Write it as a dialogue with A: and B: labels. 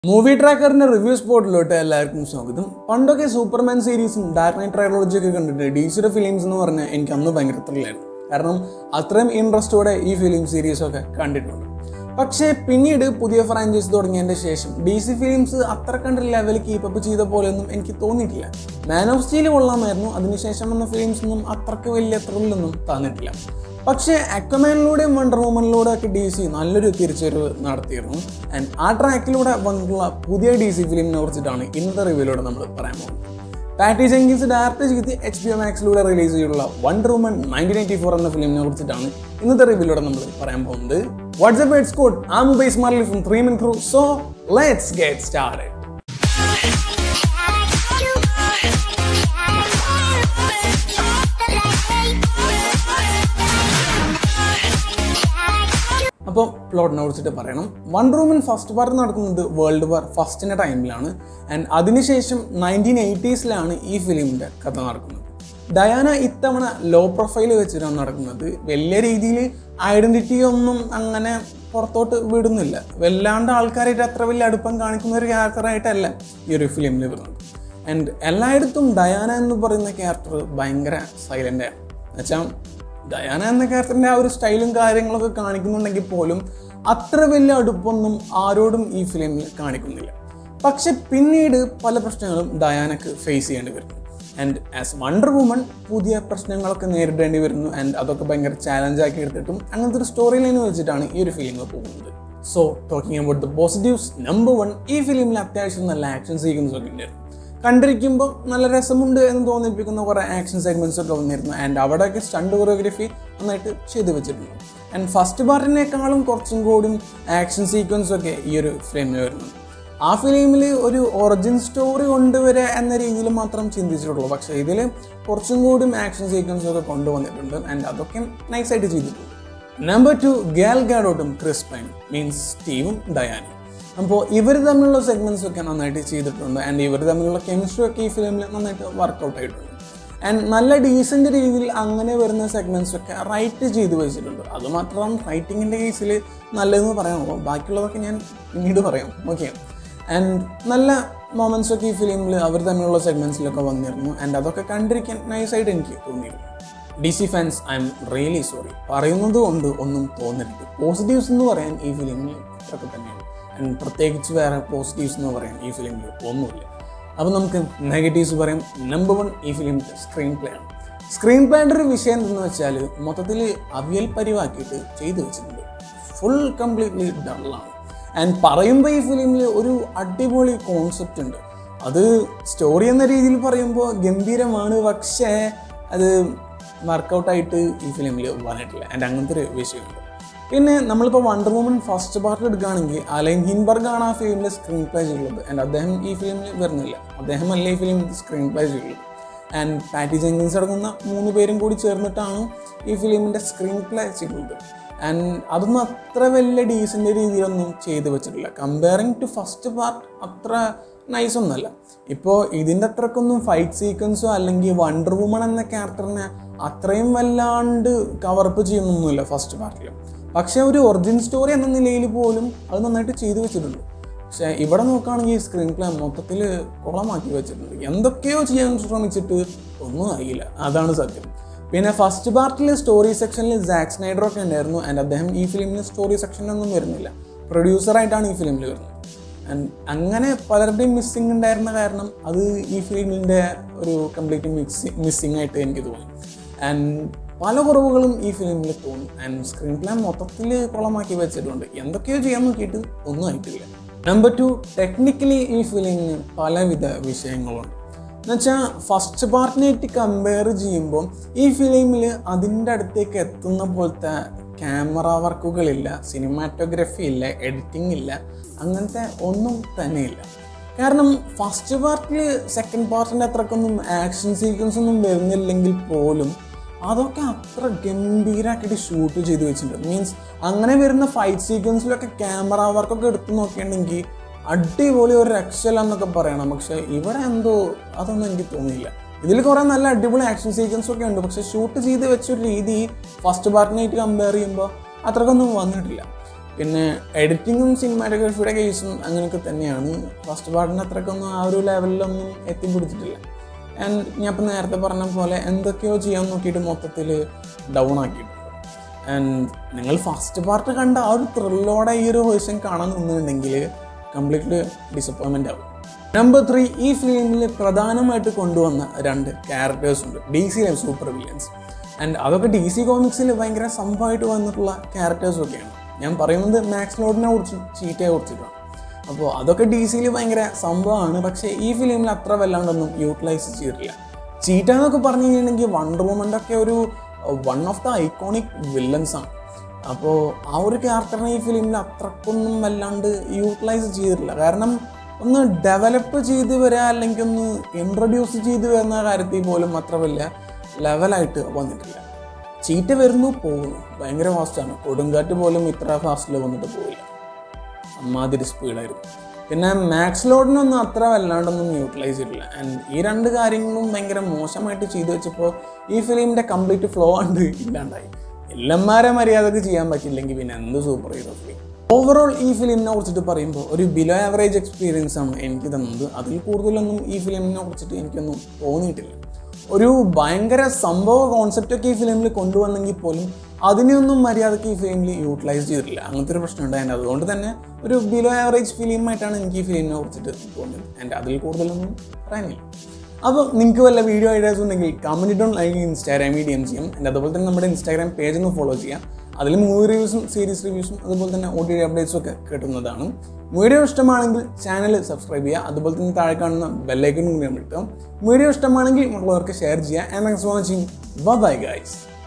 A: movie ട്രാക്കറിന്റെ review സ്പോട്ടിലോട്ട് എല്ലാവർക്കും സ്വാഗതം പണ്ടൊക്കെ സൂപ്പർമാൻ സീരീസും ഡാർക്ക് നൈറ്റ് ട്രൈലോജി ഒക്കെ കണ്ടിട്ട് ഡീസിയുടെ ഫിലിംസ് എന്ന് പറഞ്ഞാൽ എനിക്ക് അന്ന് ഭയങ്കര ത്രില്ലായിരുന്നു കാരണം അത്രയും ഇൻട്രസ്റ്റോടെ ഈ ഫിലിം സീരീസ് ഒക്കെ കണ്ടിട്ടുണ്ട് പക്ഷേ പിന്നീട് പുതിയ ഫ്രാഞ്ചൈസ് തുടങ്ങിയതിന്റെ ശേഷം ഡി സി ഫിലിംസ് അത്ര കണ്ട ലെവൽ കീപ്പപ്പ് ചെയ്ത പോലെയൊന്നും എനിക്ക് തോന്നിയിട്ടില്ല മാൻ ഓഫ് സ്റ്റീൽ കൊള്ളാമായിരുന്നു അതിനുശേഷം വന്ന ഫിലിംസ് ഒന്നും അത്രക്ക് വലിയ ത്രില്ലൊന്നും തന്നിട്ടില്ല പക്ഷേ അക്വമാനിലൂടെയും വണ്ടർ വുമനിലൂടെ ഒക്കെ ഡി സി നല്ലൊരു തിരിച്ചുവരവ് നടത്തിയിരുന്നു ആൻഡ് ആ ട്രാക്കിലൂടെ വന്നിട്ടുള്ള പുതിയ ഡി സി ഫിലിമിനെ കുറിച്ചിട്ടാണ് ഇന്നത്തെ റിവ്യൂലൂടെ നമ്മൾ പറയാൻ പോകുന്നത് പാറ്റി ജെങ്കിൻസ് ഡയറക്റ്റ് ചെയ്ത് എച്ച് ബി ഒ മാക്സിലൂടെ റിലീസ് ചെയ്തിട്ടുള്ള Wonder Woman nineteen eighty four എന്ന ഫിലിമിനെ കുറിച്ചിട്ടാണ് ഇന്നത്തെ റിവ്യൂലൂടെ നമ്മൾ പറയാൻ പോകുന്നത് വാട്സ്ആപ്പ് എഡ്സ് കോഡ് ആ മൊബൈൽ സ്മാർട്ട് ഫ്രം ത്രീ മിൻ ക്രൂ സോ ലെറ്റ്സ് ഗെറ്റ് സ്റ്റാർട്ടഡ് അപ്പോൾ പ്ലോട്ടിനെ കുറിച്ചിട്ട് പറയണം വൺ റൂമിൻ ഫസ്റ്റ് പാർട്ട് നടക്കുന്നത് വേൾഡ് വാർ ഫസ്റ്റിൻ്റെ ടൈമിലാണ് ആൻഡ് അതിനുശേഷം നയൻറ്റീൻ എയ്റ്റീസിലാണ് ഈ ഫിലിമിൻ്റെ കഥ നടക്കുന്നത് ഡയാന ഇത്തവണ ലോ പ്രൊഫൈൽ വെച്ചിട്ടാണ് നടക്കുന്നത് വലിയ രീതിയിൽ ഐഡൻറ്റിറ്റി ഒന്നും അങ്ങനെ പുറത്തോട്ട് വിടുന്നില്ല വല്ലാണ്ട് ആൾക്കാരായിട്ട് അത്ര വലിയ അടുപ്പം കാണിക്കുന്ന ഒരു ക്യാരക്ടറായിട്ടല്ല ഈ ഒരു ഫിലിമിൽ വരുന്നത് ആൻഡ് എല്ലായിടത്തും ഡയാന എന്ന് പറയുന്ന ക്യാരക്ടർ ഭയങ്കര സൈലൻ്റ് ആണ് എന്നുവെച്ചാൽ ഡയാന എന്ന ക്യാരക്ടറിൻ്റെ ആ ഒരു സ്റ്റൈലും കാര്യങ്ങളൊക്കെ കാണിക്കുന്നുണ്ടെങ്കിൽ പോലും അത്ര വലിയ അടുപ്പൊന്നും ആരോടും ഈ ഫിലിമിൽ കാണിക്കുന്നില്ല പക്ഷെ പിന്നീട് പല പ്രശ്നങ്ങളും ഡയാനക്ക് ഫേസ് ചെയ്യേണ്ടി വരുന്നു ആൻഡ് ആസ് വണ്ടർ വുമൺ പുതിയ പ്രശ്നങ്ങളൊക്കെ നേരിടേണ്ടി വരുന്നു ആൻഡ് അതൊക്കെ ഭയങ്കര ചാലഞ്ച് ആക്കി എടുത്തിട്ടും അങ്ങനത്തെ ഒരു സ്റ്റോറി ലൈൻ വെച്ചിട്ടാണ് ഈ ഒരു ഫിലിം പോകുന്നത് so talking about the positives number one ഈ ഫിലിമിൽ അത്യാവശ്യം നല്ല ആക്ഷൻ സീക്വൻസ് ഒക്കെ ഉണ്ടായിരുന്നു കണ്ടിരിക്കുമ്പോൾ നല്ല രസമുണ്ട് എന്ന് തോന്നിപ്പിക്കുന്ന കുറേ ആക്ഷൻ സെഗ്മെൻറ്റ്സ് ഒക്കെ വന്നിരുന്നു ആൻഡ് അവിടെയൊക്കെ സ്റ്റണ്ട് കൊറിയോഗ്രഫി നന്നായിട്ട് ചെയ്തു വെച്ചിട്ടുണ്ട് ആൻഡ് ഫസ്റ്റ് പാർട്ടിനേക്കാളും കുറച്ചും കൂടി ആക്ഷൻ സീക്വൻസ് ഒക്കെ ഈ ഒരു ഫിലിമിൽ വരുന്നു ആ ഫിലിമിൽ ഒരു ഒറിജിൻ സ്റ്റോറി കൊണ്ടുവരിക എന്ന രീതിയിൽ മാത്രം ചിന്തിച്ചിട്ടുള്ളൂ പക്ഷേ ഇതിൽ കുറച്ചും കൂടി ആക്ഷൻ സീക്വൻസ് ഒക്കെ കൊണ്ടുവന്നിട്ടുണ്ട് ആൻഡ് അതൊക്കെ നൈസായിട്ട് ചെയ്തിട്ടുണ്ട് നമ്പർ ടു ഗാൽ ഗാഡോട്ടും ക്രിസ് പൈൻ മീൻസ് സ്റ്റീവും ഡയാനും അപ്പോൾ ഇവർ തമ്മിലുള്ള സെഗ്മെൻറ്റ്സ് ഒക്കെ നന്നായിട്ട് ചെയ്തിട്ടുണ്ട് ആൻഡ് ഇവർ തമ്മിലുള്ള കെമിസ്ട്രി ഒക്കെ ഈ ഫിലിമിൽ നന്നായിട്ട് വർക്കൗട്ട് ആയിട്ടുണ്ട് ആൻഡ് നല്ല ഡീസൻ്റ് രീതിയിൽ അങ്ങനെ വരുന്ന സെഗ്മെൻറ്റ്സ് ഒക്കെ റൈറ്റ് ചെയ്ത് വെച്ചിട്ടുണ്ട് അതുമാത്രം റൈറ്റിങ്ങിൻ്റെ കേസിൽ നല്ലതെന്ന് പറയാനുള്ളൂ ബാക്കിയുള്ളതൊക്കെ ഞാൻ പിന്നീട് പറയാം ഓക്കെ ആൻഡ് നല്ല മൊമെൻറ്റ്സ് ഒക്കെ ഈ ഫിലിമിൽ അവർ തമ്മിലുള്ള സെഗ്മെൻറ്റ്സിലൊക്കെ വന്നിരുന്നു ആൻഡ് അതൊക്കെ കണ്ടിരിക്കാൻ നൈസായിട്ട് എനിക്ക് തോന്നിയിരുന്നു D C fans I'm really sorry പറയുന്നത് കൊണ്ട് ഒന്നും തോന്നരുത് പോസിറ്റീവ്സ് എന്ന് പറയാൻ ഈ ഫിലിമിൽ ഇതൊക്കെ തന്നെയാണ് ആൻഡ് പ്രത്യേകിച്ച് വേറെ പോസിറ്റീവ്സ് എന്ന് പറയാൻ ഈ ഫിലിമിൽ ഒന്നുമില്ല അപ്പോൾ നമുക്ക് നെഗറ്റീവ്സ് പറയാം നമ്പർ വൺ ഈ ഫിലിമിൻ്റെ സ്ക്രീൻ പ്ലേ ആണ് സ്ക്രീൻ പ്ലേയുടെ ഒരു വിഷയം എന്തെന്ന് വെച്ചാൽ മൊത്തത്തിൽ അവിയൽ പരിവാക്കിയിട്ട് ചെയ്തു വെച്ചിട്ടുണ്ട് ഫുൾ കംപ്ലീറ്റ്ലി ഡള്ളാണ് ആൻഡ് പറയുമ്പോൾ ഈ ഫിലിമിൽ ഒരു അടിപൊളി കോൺസെപ്റ്റ് ഉണ്ട് അത് സ്റ്റോറി എന്ന രീതിയിൽ പറയുമ്പോൾ ഗംഭീരമാണ് പക്ഷേ അത് വർക്കൗട്ടായിട്ട് ഈ ഫിലിമിൽ വന്നിട്ടില്ല ആൻഡ് അങ്ങനത്തെ ഒരു വിഷയമുണ്ട് പിന്നെ നമ്മളിപ്പോൾ വണ്ടർ വുമൻ ഫസ്റ്റ് പാർട്ട് എടുക്കുകയാണെങ്കിൽ അലൈൻ ഹിൻബർഗ് ആണ് ആ ഫിലിമിൽ സ്ക്രീൻ പ്ലേ ചെയ്യുള്ളത് ആൻഡ് അദ്ദേഹം ഈ ഫിലിമിൽ വരുന്നില്ല അദ്ദേഹമല്ല ഈ ഫിലിം സ്ക്രീൻ പ്ലേ ചെയ്യുള്ളത് ആൻഡ് പാറ്റി ജെങ്കിൻസ് അടങ്ങുന്ന മൂന്ന് പേരും കൂടി ചേർന്നിട്ടാണ് ഈ ഫിലിമിൻ്റെ സ്ക്രീൻ പ്ലേ ചെയ്യുന്നത് ആൻഡ് അതൊന്നും അത്ര വലിയ ഡീസൻ്റ് രീതിയിലൊന്നും ചെയ്തു വെച്ചിട്ടില്ല കമ്പയറിങ് ടു ഫസ്റ്റ് പാർട്ട് അത്ര നൈസ് ഒന്നല്ല ഇപ്പോൾ ഇതിൻ്റെ അത്രക്കൊന്നും ഫൈറ്റ് സീക്വൻസോ അല്ലെങ്കിൽ വണ്ടർ വുമൺ എന്ന ക്യാരക്ടറിനെ അത്രയും വല്ലാണ്ട് കവറപ്പ് ചെയ്യുന്നൊന്നുമില്ല ഫസ്റ്റ് പാർട്ടിൽ പക്ഷേ ഒരു ഒറിജിൻ സ്റ്റോറി എന്ന നിലയിൽ പോലും അത് നന്നായിട്ട് ചെയ്തു വെച്ചിട്ടുണ്ട് പക്ഷേ ഇവിടെ നോക്കുകയാണെങ്കിൽ സ്ക്രീൻ പ്ലേ മൊത്തത്തിൽ കുളമാക്കി വെച്ചിട്ടുണ്ട് എന്തൊക്കെയോ ചെയ്യാൻ ശ്രമിച്ചിട്ട് ഒന്നും ആയില്ല അതാണ് സത്യം പിന്നെ ഫസ്റ്റ് പാർട്ടിൽ സ്റ്റോറി സെക്ഷനിൽ സാക്സ് സ്നൈഡറൊക്കെ ഉണ്ടായിരുന്നു ആൻഡ് അദ്ദേഹം ഈ ഫിലിമിന് സ്റ്റോറി സെക്ഷനിലൊന്നും വരുന്നില്ല പ്രൊഡ്യൂസറായിട്ടാണ് ഈ ഫിലിമിൽ വരുന്നത് ആൻഡ് അങ്ങനെ പലരുടെയും മിസ്സിങ് ഉണ്ടായിരുന്ന കാരണം അത് ഈ ഫിലിമിൻ്റെ ഒരു കംപ്ലീറ്റ് മിക്സി മിസ്സിങ് ആയിട്ട് എനിക്ക് തോന്നി ആൻഡ് പല കുറവുകളും ഈ ഫിലിമിൽ തോന്നി ആൻഡ് സ്ക്രീൻ പ്ലേ മൊത്തത്തിൽ കുളമാക്കി വെച്ചിട്ടുണ്ട് എന്തൊക്കെയോ ചെയ്യാൻ നോക്കിയിട്ട് ഒന്നും ആയിട്ടില്ല നമ്പർ ടു ടെക്നിക്കലി ഈ ഫിലിമിന് പലവിധ വിഷയങ്ങളുണ്ട് എന്നുവെച്ചാൽ ഫസ്റ്റ് പാർട്ടിനായിട്ട് കമ്പയർ ചെയ്യുമ്പോൾ ഈ ഫിലിമിൽ അതിൻ്റെ അടുത്തേക്ക് എത്തുന്ന പോലത്തെ ക്യാമറ വർക്കുകളില്ല സിനിമാറ്റോഗ്രഫി ഇല്ല എഡിറ്റിംഗ് ഇല്ല അങ്ങനത്തെ ഒന്നും തന്നെയില്ല കാരണം ഫസ്റ്റ് പാർട്ടിൽ സെക്കൻഡ് പാർട്ടിൻ്റെ അത്രക്കൊന്നും ആക്ഷൻ സീക്വൻസ് ഒന്നും വരുന്നില്ലെങ്കിൽ പോലും അതൊക്കെ അത്ര ഗംഭീരമാക്കിയിട്ട് ഷൂട്ട് ചെയ്ത് വെച്ചിട്ടുണ്ട് മീൻസ് അങ്ങനെ വരുന്ന ഫൈറ്റ് സീക്വൻസിലൊക്കെ ക്യാമറ വർക്കൊക്കെ എടുത്ത് നോക്കിയിട്ടുണ്ടെങ്കിൽ അടിപൊളി ഒരു രക്ഷല എന്നൊക്കെ പറയണം പക്ഷെ ഇവിടെ എന്തോ അതൊന്നും എനിക്ക് തോന്നിയില്ല ഇതിൽ കുറേ നല്ല അടിപൊളി ആക്ഷൻ സീക്വൻസ് ഒക്കെ ഉണ്ട് പക്ഷെ ഷൂട്ട് ചെയ്ത് വെച്ചൊരു രീതി ഫസ്റ്റ് പാർട്ടിനായിട്ട് കമ്പയർ ചെയ്യുമ്പോൾ അത്രക്കൊന്നും വന്നിട്ടില്ല പിന്നെ എഡിറ്റിങ്ങും സിനിമാറ്റോഗ്രാഫിയുടെ കേസും അങ്ങനെയൊക്കെ തന്നെയാണ് ഫസ്റ്റ് പാർട്ടിന് അത്രക്കൊന്നും ആ ഒരു ലെവലിലൊന്നും എത്തിപ്പിടിച്ചിട്ടില്ല ആൻഡ് ഞാൻ ഇപ്പം നേരത്തെ പറഞ്ഞ പോലെ എന്തൊക്കെയോ ചെയ്യാൻ നോക്കിയിട്ട് മൊത്തത്തിൽ ഡൗൺ ആക്കിയിട്ടുണ്ട് ആൻഡ് നിങ്ങൾ ഫസ്റ്റ് പാർട്ട് കണ്ട ആ ഒരു ത്രില്ലോടെ ഈ ഒരു വേർഷൻ കാണാൻ നിന്നിട്ടുണ്ടെങ്കിൽ കംപ്ലീറ്റ്ലി ഡിസപ്പോയിൻമെൻ്റ് ആവും നമ്പർ ത്രീ ഈ ഫിലിമിൽ പ്രധാനമായിട്ട് കൊണ്ടുവന്ന രണ്ട് ക്യാരക്ടേഴ്സ് ഉണ്ട് D C super villains and അതൊക്കെ ഡി സി കോമിക്സിൽ ഭയങ്കര സംഭവമായിട്ട് വന്നിട്ടുള്ള ക്യാരക്ടേഴ്സും ഒക്കെയാണ് ഞാൻ പറയുന്നത് മാക്സ് ലോഡിനെ കുറിച്ചും ചീറ്റയെ കുറിച്ചിട്ടാണ് അപ്പോൾ അതൊക്കെ ഡി സിയിൽ ഭയങ്കര സംഭവമാണ് പക്ഷേ ഈ ഫിലിമിൽ അത്ര വല്ലാണ്ടൊന്നും യൂട്ടിലൈസ് ചെയ്തിട്ടില്ല ചീറ്റ എന്നൊക്കെ പറഞ്ഞു കഴിഞ്ഞിട്ടുണ്ടെങ്കിൽ വണ്ടർ വുമൻ്റെ ഒക്കെ ഒരു one of the iconic villains ആണ് അപ്പോൾ ആ ഒരു ക്യാരക്ടറിനെ ഈ ഫിലിമിൽ അത്രക്കൊന്നും വല്ലാണ്ട് യൂട്ടിലൈസ് ചെയ്തിട്ടില്ല കാരണം ഒന്ന് ഡെവലപ്പ് ചെയ്ത് വരിക അല്ലെങ്കിൽ ഒന്ന് ഇൻട്രൊഡ്യൂസ് ചെയ്ത് വരുന്ന കാര്യത്തിൽ പോലും അത്ര വലിയ ലെവലായിട്ട് വന്നിട്ടില്ല ചീറ്റ വരുന്നു പോകുന്നു ഭയങ്കര ഫാസ്റ്റാണ് കൊടുങ്കാറ്റ് പോലും ഇത്ര ഫാസ്റ്റിൽ വന്നിട്ട് പോയില്ല അമ്മാതിരി സ്പീഡായിരുന്നു പിന്നെ മാക്സ് ലോഡിനൊന്നും അത്ര വല്ലാണ്ടൊന്നും യൂട്ടിലൈസ് ചെയ്തിട്ടില്ല ആൻഡ് ഈ രണ്ട് കാര്യങ്ങളും ഭയങ്കര മോശമായിട്ട് ചെയ്തു വെച്ചപ്പോൾ ഈ ഫിലിമിൻ്റെ കംപ്ലീറ്റ് ഫ്ലോ ഉണ്ട് ഇല്ലാണ്ടായി എല്ലാമാരെ മര്യാദക്ക് ചെയ്യാൻ പറ്റില്ലെങ്കിൽ പിന്നെ എന്ത് സൂപ്പർ ഹീറോ ഫിലിം ഓവറോൾ ഈ ഫിലിമിനെ കുറിച്ചിട്ട് പറയുമ്പോൾ ഒരു ബിലോ ആവറേജ് എക്സ്പീരിയൻസ് ആണ് എനിക്ക് തന്നത് അതിൽ കൂടുതലൊന്നും ഈ ഫിലിമിനെ കുറിച്ചിട്ട് എനിക്കൊന്നും തോന്നിയിട്ടില്ല ഒരു ഭയങ്കര സംഭവ കോൺസെപ്റ്റൊക്കെ ഈ ഫിലിമിൽ കൊണ്ടുവന്നെങ്കിൽ പോലും അതിനെയൊന്നും മര്യാദയ്ക്ക് ഈ ഫിലിമിൽ യൂട്ടിലൈസ് ചെയ്തിട്ടില്ല അങ്ങനത്തെ ഒരു പ്രശ്നം ഉണ്ടായിരുന്നു അതുകൊണ്ട് തന്നെ ഒരു ബിലോ ആവറേജ് ഫിലിമായിട്ടാണ് എനിക്ക് ഈ ഫിലിമിനെ കുറിച്ചിട്ട് തോന്നിയത് ആൻഡ് അതിൽ കൂടുതലൊന്നും പറയാനില്ല അപ്പോൾ നിങ്ങൾക്ക് വല്ല വീഡിയോ ഐഡിയാസ് ഉണ്ടെങ്കിൽ കമൻറ്റ് ഡോൺ അല്ലെങ്കിൽ ഇൻസ്റ്റാഗ്രാം മീഡിയം ചെയ്യും ആൻഡ് അതുപോലെ തന്നെ നമ്മുടെ ഇൻസ്റ്റാഗ്രാം പേജ് ഒന്ന് ഫോളോ ചെയ്യാം അതിൽ മൂവി റിവ്യൂസും സീരീസ് റിവ്യൂസും അതുപോലെ തന്നെ ഒ ടി അപ്ഡേറ്റ്സും ഒക്കെ കിട്ടുന്നതാണ് വീഡിയോ ഇഷ്ടമാണെങ്കിൽ ചാനൽ സബ്സ്ക്രൈബ് ചെയ്യുക അതുപോലെ തന്നെ താഴെ കാണുന്ന ബെല്ലൈക്കനും കൂടി കിട്ടും വീഡിയോ ഇഷ്ടമാണെങ്കിൽ മറ്റുള്ളവർക്ക് ഷെയർ ചെയ്യുക and thanks for watching bye guys